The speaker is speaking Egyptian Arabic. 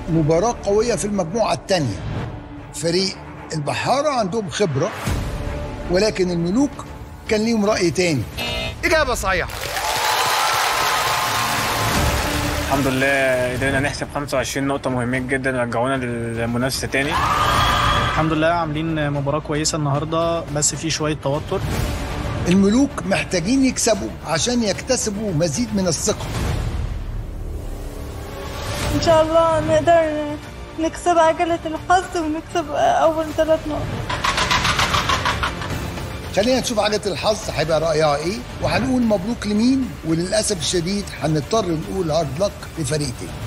مباراة قوية في المجموعة الثانية فريق البحارة عندهم خبرة ولكن الملوك كان ليهم رأي تاني إجابة صحيحة الحمد لله قدرنا نحسب 25 نقطة مهمين جدا رجعونا للمنافسة تاني الحمد لله عاملين مباراة كويسة النهاردة بس في شوية توتر الملوك محتاجين يكسبوا عشان يكتسبوا مزيد من الثقة ان شاء الله نقدر نكسب عجلة الحظ ونكسب اول ثلاث نقط خلينا نشوف عجلة الحظ هيبقى رأيها ايه وهنقول مبروك لمين وللأسف الشديد هنضطر نقول هارد لك لفريق تاني